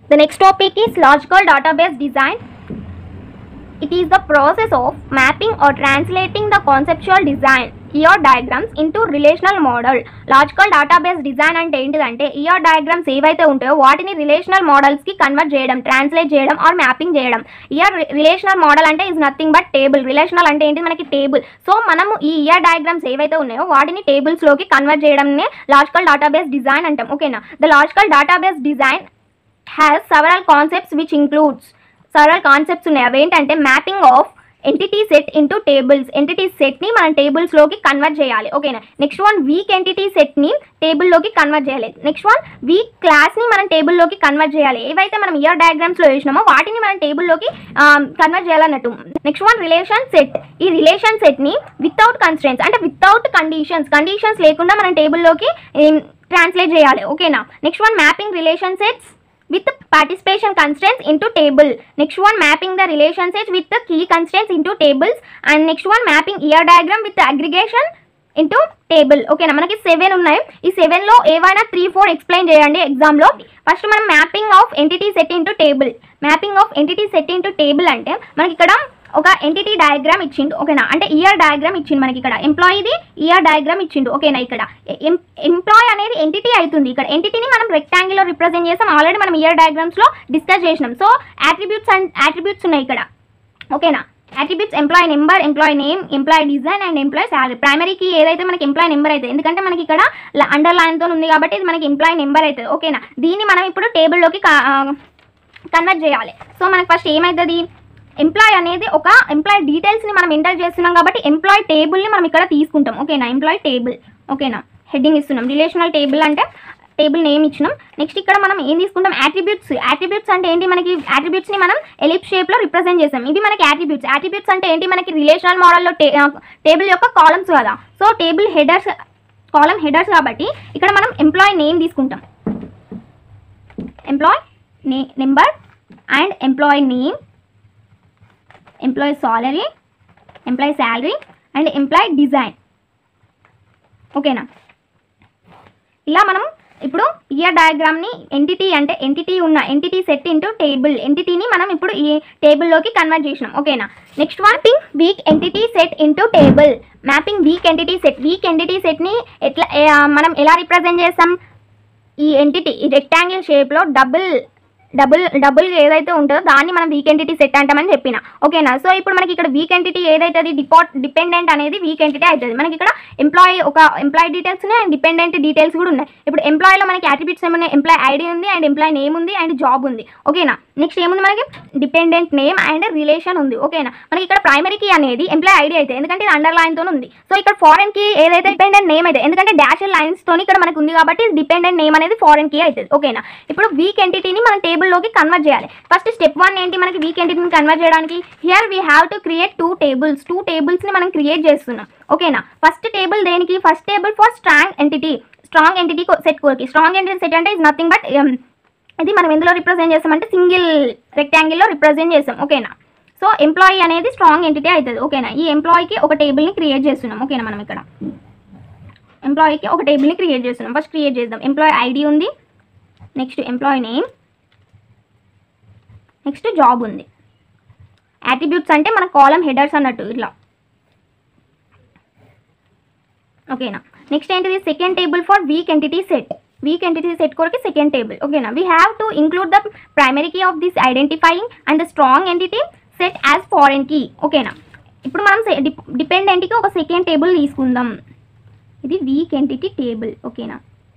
The next topic is logical database design. It is the process of mapping or translating the conceptual design ER diagrams into relational model. Logical database design అంటే ఏంటిదంటే ER diagrams ఏవైతే ఉంటాయో వాటిని relational మోడల్స్కి convert చేయడం translate చేయడం or mapping చేయడం ER relational model అంటే is nothing but table relational అంటే ఏంటి మనకి టేబుల్ సో మనము ఈ ఈఆర్ డయాగ్రామ్స్ ఏవైతే ఉన్నాయో వాటిని టేబుల్స్లోకి కన్వర్ట్ చేయడంనే లాజికల్ డేటాబేస్ డిజైన్ అంటాం ఓకేనా the logical database design has several concepts which includes several concepts ఉన్నాయి అవి ఏంటంటే mapping of entity set into tables entity సెట్ని మనం టేబుల్స్లోకి కన్వర్ట్ చేయాలి ఓకేనా నెక్స్ట్ వన్ వీక్ ఎంటిటీ సెట్ని టేబుల్లోకి కన్వర్ట్ చేయాలి నెక్స్ట్ వన్ వీక్ క్లాస్ని మనం టేబుల్లోకి కన్వర్ట్ చేయాలి ఏవైతే మనం ఇయర్ డయాగ్రామ్స్లో వేసినామో వాటిని మనం టేబుల్లోకి కన్వర్ట్ చేయాలన్నట్టు నెక్స్ట్ వన్ రిలేషన్ సెట్ ఈ రిలేషన్ సెట్ని వితౌట్ కన్స్ట్రెంట్స్ అంటే వితౌట్ కండిషన్స్ కండిషన్స్ లేకుండా మనం టేబుల్లోకి ట్రాన్స్లేట్ చేయాలి ఓకేనా next one mapping relation sets with participation constraints into table next one mapping the relation sets with the key constraints into tables and next one mapping ER diagram with the aggregation into table ఓకేనా మనకి seven ఉన్నాయి ఈ సెవెన్లో ఏవైనా three four explain చేయండి ఎగ్జామ్లో first మనం mapping of entity set into table mapping of entity set into table అంటే మనకి ఇక్కడ ఒక ఎంటిటీ డయాగ్రామ్ ఇచ్చిండు ఓకేనా అంటే ఇయర్ డయాగ్రామ్ ఇచ్చిండు మనకి ఇక్కడ ఎంప్లాయీది ఇయర్ డయాగ్రామ్ ఇచ్చిండు ఓకేనా ఇక్కడ ఎంప్లాయ్ అనేది ఎంటిటీ అవుతుంది ఇక్కడ ఎంటిటీని మనం రెక్టాంగిల్లో రిప్రజెంట్ చేసాం ఆల్రెడీ మనం ఇయర్ డయాగ్రామ్స్లో డిస్కస్ చేసినాం సో యాట్రిబ్యూట్స్ అండ్ యాట్రిబ్యూట్స్ ఉన్నాయి ఇక్కడ ఓకేనా attributes employee number employee name employee design and employee salary ప్రైమరీకి ఏదైతే మనకి ఎంప్లాయ్ నెంబర్ అవుతుంది ఎందుకంటే మనకి ఇక్కడ అండర్ లైన్తో ఉంది కాబట్టి ఇది మనకి ఎంప్లాయ్ నెంబర్ అవుతుంది ఓకేనా దీన్ని మనం ఇప్పుడు టేబుల్లోకి కన్వర్ట్ చేయాలి సో మనకి ఫస్ట్ ఏమవుతుంది ఎంప్లాయ్ అనేది ఒక ఎంప్లాయ్ డీటెయిల్స్ని మనం ఎంటర్ చేస్తున్నాం కాబట్టి ఎంప్లాయ్ టేబుల్ని మనం ఇక్కడ తీసుకుంటాం ఓకేనా ఎంప్లాయ్ టేబుల్ ఓకేనా హెడ్డింగ్ ఇస్తున్నాం రిలేషనల్ టేబుల్ అంటే టేబుల్ నేమ్ ఇచ్చినాం నెక్స్ట్ ఇక్కడ మనం ఏం తీసుకుంటాం యాట్రిబ్యూట్స్ యాట్రిబ్యూట్స్ అంటే ఏంటి మనకి యాట్రిబ్యూట్స్ని మనం ఎలిప్ షేప్లో రిప్రజెంట్ చేస్తాం ఇవి మనకి యాట్రిబ్యూట్స్ యాట్రిబ్యూట్స్ అంటే ఏంటి మనకి రిలేషనల్ మోడల్లో టేబుల్ యొక్క కాలమ్స్ కదా so table headers column headers కాబట్టి ఇక్కడ మనం ఎంప్లాయ్ నేమ్ తీసుకుంటాం ఎంప్లాయ్ నే number and employee name employee salary employee salary and employee design ఓకేనా ఇలా మనం ఇప్పుడు ఇయర్ డయాగ్రామ్ని ఎంటిటీ అంటే ఎంటిటీ ఉన్న ఎంటిటీ సెట్ ఇంటూ టేబుల్ ఎంటిటీని మనం ఇప్పుడు ఈ టేబుల్లోకి కన్వర్ట్ చేసినాం ఓకేనా next one thing weak entity set into table mapping weak entity set weak entity సెట్ని ఎట్లా మనం ఎలా రిప్రజెంట్ చేస్తాం ఈ ఎంటిటీ ఈ రెక్టాంగిల్ షేప్లో డబుల్ డబుల్ డబుల్ ఏదైతే ఉంటుందో దాన్ని మనం వీక్ ఎంటిటీ సెట్ అంటామని చెప్పిన ఓకేనా సో ఇప్పుడు మనకి ఇక్కడ వీక్ ఎంటిటీ ఏదైతే అది డిపార్ట్ డిపెండెంట్ అనేది వీక్ ఎంటిటీ అవుతుంది మనకి ఇక్కడ ఎంప్లాయీ ఒక ఎంప్లాయీ డీటెయిల్స్ ఉన్నాయి అండ్ డిపెండెంట్ డీటెయిల్స్ కూడా ఉన్నాయి ఇప్పుడు ఎంప్లాయీలో మనకి అట్రిబ్యూట్స్ ఏమున్నాయి ఎంప్లాయీ ఐడి ఉంది అండ్ ఎంప్లాయీ నేమ్ ఉంది అండ్ జాబ్ ఉంది ఓకేనా నెక్స్ట్ ఏముంది మనకి డిపెండెంట్ నేమ్ అండ్ రిలేషన్ ఉంది ఓకేనా మనకి ఇక్కడ ప్రైమరీ కీ అనేది ఎంప్లాయీ ఐడి అయితే ఎందుకంటే ఇది అండర్ లైన్తో ఉంది సో ఇక్కడ ఫారెన్ కీ ఏదైతే డిపెండెంట్ నేమ్ అయితే ఎందుకంటే డాష్ లైన్స్ తోని ఇక్కడ మనకు ఉంది కాబట్టి డిపెండెంట్ నేమ్ అనేది ఫారెన్ కీ అవుతుంది ఓకేనా ఇప్పుడు వీక్ ఎంటిటీని మనం టేబుల్లోకి కన్వర్ట్ చేయాలి ఫస్ట్ స్టెప్ వన్ ఏంటి మనకి వీక్ ఎంటిటీని కన్వర్ట్ చేయడానికి here we have to create two tables two టేబుల్స్ని మనం క్రియేట్ చేస్తున్నాం ఓకేనా ఫస్ట్ టేబుల్ దేనికి first table for strong entity strong entity set కోర్కి స్ట్రాంగ్ ఎంటిటీ సెట్ అంటే ఇస్ నథింగ్ బట్ ఇది మనం ఎందులో రిప్రజెంట్ చేస్తామంటే సింగిల్ రెక్టాంగిల్లో రిప్రజెంట్ చేస్తాం ఓకేనా సో ఎంప్లాయీ అనేది స్ట్రాంగ్ ఎంటిటీ అవుతుంది ఓకేనా ఈ ఎంప్లాయీకి ఒక టేబుల్ని క్రియేట్ చేస్తున్నాం ఓకేనా మనం ఇక్కడ ఎంప్లాయీకి ఒక టేబుల్ని క్రియేట్ చేస్తున్నాం ఫస్ట్ క్రియేట్ చేద్దాం ఎంప్లాయీ ఐడి ఉంది next employee name next job ఉంది యాట్రిబ్యూట్స్ అంటే మన కాలం హెడర్స్ అన్నట్టు ఇట్లా ఓకేనా నెక్స్ట్ ఏంటిది second table for weak entity set weak entity set కొరకు సెకండ్ టేబుల్ ఓకేనా we have to include the primary key of this identifying and the strong entity set as foreign key ఓకేనా ఇప్పుడు మనం డిపెండెంట్కి ఒక సెకండ్ టేబుల్ తీసుకుందాం ఇది weak entity table ఓకేనా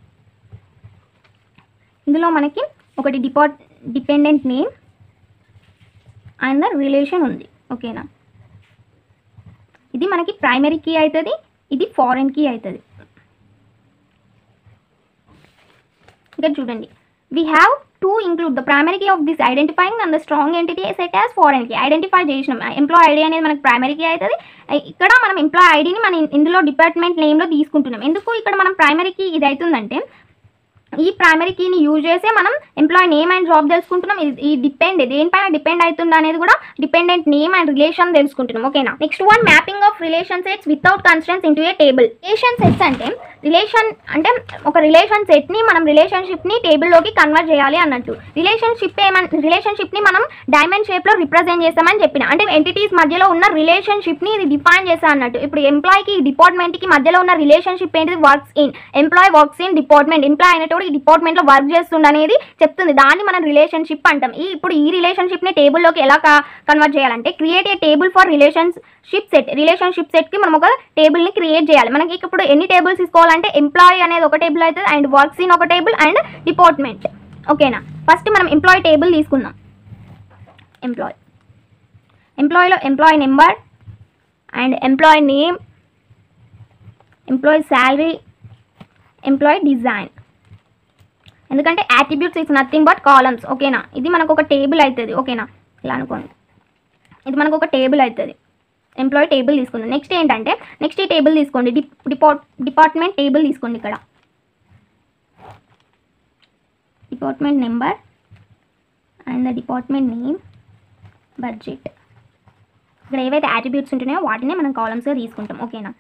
ఇందులో మనకి ఒకటి depart dependent name and the relation ఉంది ఓకేనా ఇది మనకి ప్రైమరీ కీ అవుతుంది ఇది ఫారెన్ కీ అవుతుంది ఇక్కడ చూడండి we have to include the primary key of this identifying and the strong entity set as foreign key identify చేసినాం ఎంప్లాయ్ ఐడి అనేది మనకి ప్రైమరీ కీ అవుతుంది ఇక్కడ మనం ఎంప్లాయ్ ఐడిని మనం ఇందులో డిపార్ట్మెంట్ నేమ్లో తీసుకుంటున్నాం ఎందుకు ఇక్కడ మనం ప్రైమరీ కీ ఇది అవుతుందంటే ఈ ప్రైమరీ కీని యూజ్ చేసే మనం ఎంప్లాయ్ నేమ్ అండ్ జాబ్ తెలుసుకుంటున్నాం ఇది- ఈ డిపెండ్ దేనిపైన డిపెండ్ అవుతుంది అనేది కూడా డిపెండెంట్ నేమ్ అండ్ రిలేషన్ తెలుసుకుంటున్నాం ఓకేనా next one mapping of relation sets without constraints into a table relation sets అంటే రిలేషన్ అంటే ఒక రిలేషన్ సెట్ ని మనం రిలేషన్షిప్ ని టేబుల్ లోకి కన్వర్ట్ చేయాలి అన్నట్టు రిలేషన్షిప్ ఏమన్ రిలేషన్షిప్ ని మనం డైమండ్ షేప్ లో రిప్రజెంట్ చేస్తామని చెప్పిన అంటే ఎంటిటీస్ మధ్యలో ఉన్న రిలేషన్షిప్ ని ఇది డిఫైన్ చేస్తా అన్నట్టు ఇప్పుడు ఎంప్లాయ్ కి డిపార్ట్మెంట్ కి మధ్యలో ఉన్న రిలేషన్షిప్ ఏంటిది works in employee works in department employee అనేటోడు ఈ డిపార్ట్మెంట్ లో వర్క్ చేస్తుండ అనేది చెప్తుంది దాన్ని మనం రిలేషన్షిప్ అంటాం ఈ ఇప్పుడు ఈ రిలేషన్షిప్ ని టేబుల్ లోకి ఎలా కన్వర్ట్ చేయాలంటే create a table for relationship set relationship set కి మనం ఒక టేబుల్ ని క్రియేట్ చేయాలి మనకి ఇప్పుడు ఎన్ని టేబుల్స్ తీసుకోవాలంటే ఎంప్లాయ్ అనేది ఒక టేబుల్ అవుతుంది అండ్ వర్క్స్ ఇన్ ఒక టేబుల్ అండ్ డిపార్ట్మెంట్ ఓకేనా ఫస్ట్ మనం ఎంప్లాయ్ టేబుల్ తీసుకుందాం ఎంప్లాయ్ ఎంప్లాయ్లో employee number and employee name employee salary employee design ఎందుకంటే attributes is nothing but columns ఓకేనా ఇది మనకు ఒక టేబుల్ అవుతుంది ఓకేనా ఇలా అనుకోండి ఇది మనకు ఒక టేబుల్ అవుతుంది ఎంప్లాయీ టేబుల్ తీసుకుందాం నెక్స్ట్ ఏంటంటే నెక్స్ట్ ఈ టేబుల్ తీసుకోండి డిప్ డిపార్ట్ డిపార్ట్మెంట్ టేబుల్ తీసుకోండి ఇక్కడ department number and the department name budget ఇక్కడ ఏవైతే యాట్రిబ్యూట్స్ ఉంటున్నాయో వాటినే మనం కాలమ్స్గా తీసుకుంటాం ఓకేనా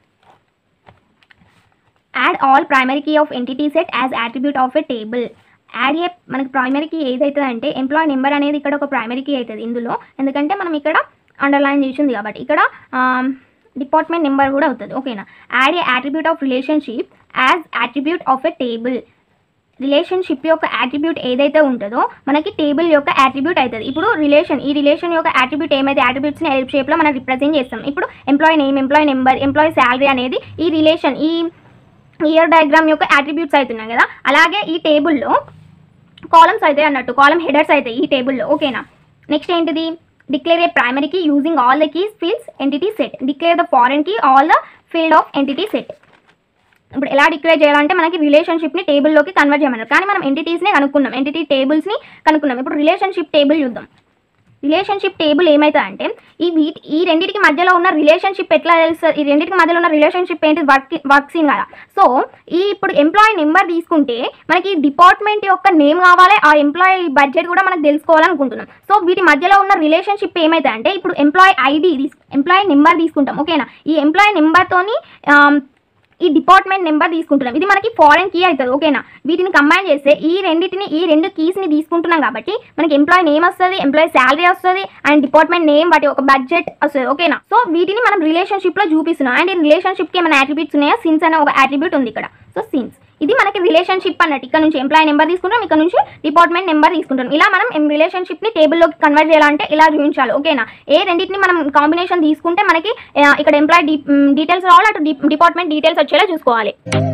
add all primary key of entity set as attribute of a table add a మనకి ప్రైమరీ కీ ఏదైతుంది అంటే ఎంప్లాయ్ నెంబర్ అనేది ఇక్కడ ఒక ప్రైమరీ కీ అవుతుంది ఇందులో ఎందుకంటే మనం ఇక్కడ అండర్లైన్ చేసింది కాబట్టి ఇక్కడ డిపార్ట్మెంట్ నెంబర్ కూడా అవుతుంది ఓకేనా add a attribute of relationship as attribute of a table relationship యొక్క యాట్రిబ్యూట్ ఏదైతే ఉంటుందో మనకి టేబుల్ యొక్క యాట్రిబ్యూట్ అవుతుంది ఇప్పుడు రిలేషన్ ఈ రిలేషన్ యొక్క యాట్రిబ్యూట్ ఏమైతే యాట్రిబ్యూట్స్ని హెల్ప్ షేప్లో మనం రిప్రజెంట్ చేస్తాం ఇప్పుడు employee name employee number employee salary అనేది ఈ రిలేషన్ ఈ ఇయర్ డయాగ్రామ్ యొక్క యాట్రిబ్యూట్స్ అవుతున్నాయి కదా అలాగే ఈ టేబుల్లో కాలమ్స్ అవుతాయి అన్నట్టు కాలమ్ హెడర్స్ అవుతాయి ఈ టేబుల్లో ఓకేనా నెక్స్ట్ ఏంటిది declare a primary key using all the keys fields entity set declare the foreign key all the field of entity set ఇప్పుడు ఎలా డిక్లేర్ చేయాలంటే మనకి రిలేషన్షిప్ని టేబుల్లోకి కన్వర్ట్ చేయమన్నారు కానీ మనం ఎంటిటీస్ని కనుక్కున్నాం ఎంటిటీ టేబుల్స్ని కనుక్కున్నాం ఇప్పుడు రిలేషన్షిప్ టేబుల్ చూద్దాం రిలేషన్షిప్ టేబుల్ ఏమవుతుంది అంటే ఈ వీటి ఈ రెండింటికి మధ్యలో ఉన్న రిలేషన్షిప్ ఎట్లా తెలుస్తుంది ఈ రెండింటికి మధ్యలో ఉన్న రిలేషన్షిప్ ఏంటి వర్క్ వర్క్స్ ఇన్ కదా సో ఈ ఇప్పుడు ఎంప్లాయీ నెంబర్ తీసుకుంటే మనకి డిపార్ట్మెంట్ యొక్క నేమ్ కావాలి ఆ ఎంప్లాయీ బడ్జెట్ కూడా మనకు తెలుసుకోవాలనుకుంటున్నాం సో వీటి మధ్యలో ఉన్న రిలేషన్షిప్ ఏమైతే అంటే ఇప్పుడు ఎంప్లాయీ ఐడి ఎంప్లాయీ నెంబర్ తీసుకుంటాం ఓకేనా ఈ ఎంప్లాయీ నెంబర్తోని ఈ డిపార్ట్మెంట్ నెంబర్ తీసుకుంటున్నాం ఇది మనకి ఫారెన్ కీ అవుతుంది ఓకేనా వీటిని కంబైన్ చేస్తే ఈ రెండింటిని ఈ రెండు కీస్ని తీసుకుంటున్నాం కాబట్టి మనకి ఎంప్లాయీ నేమ్ వస్తుంది ఎంప్లాయీ శాలరీ వస్తుంది అండ్ డిపార్ట్మెంట్ నేమ్ వాటి ఒక బడ్జెట్ వస్తుంది ఓకేనా సో వీటిని మనం రిలేషన్షిప్లో చూపిస్తున్నాం అండ్ ఈ రిలేషన్షిప్కి ఏమైనా యాట్రిబ్యూట్స్ ఉన్నాయా సిన్స్ అనే ఒక యాట్రిబ్యూట్ ఉంది ఇక్కడ సో సిన్స్ ఇది మనకి రిలేషన్షిప్ అన్నట్టు ఇక్కడ నుంచి ఎంప్లాయీ నెంబర్ తీసుకుంటాం ఇక్కడ నుంచి డిపార్ట్మెంట్ నెంబర్ తీసుకుంటాం ఇలా మనం రిలేషన్షిప్ని టేబుల్లోకి కన్వర్ట్ చేయాలంటే ఇలా చూపించాలి ఓకేనా ఏ రెండింటిని మనం కాంబినేషన్ తీసుకుంటే మనకి ఆ, ఇక్కడ ఎంప్లాయీ డీటెయిల్స్ రావాలి అటు డిపార్ట్మెంట్ డీటెయిల్స్ వచ్చేలా చూసుకోవాలి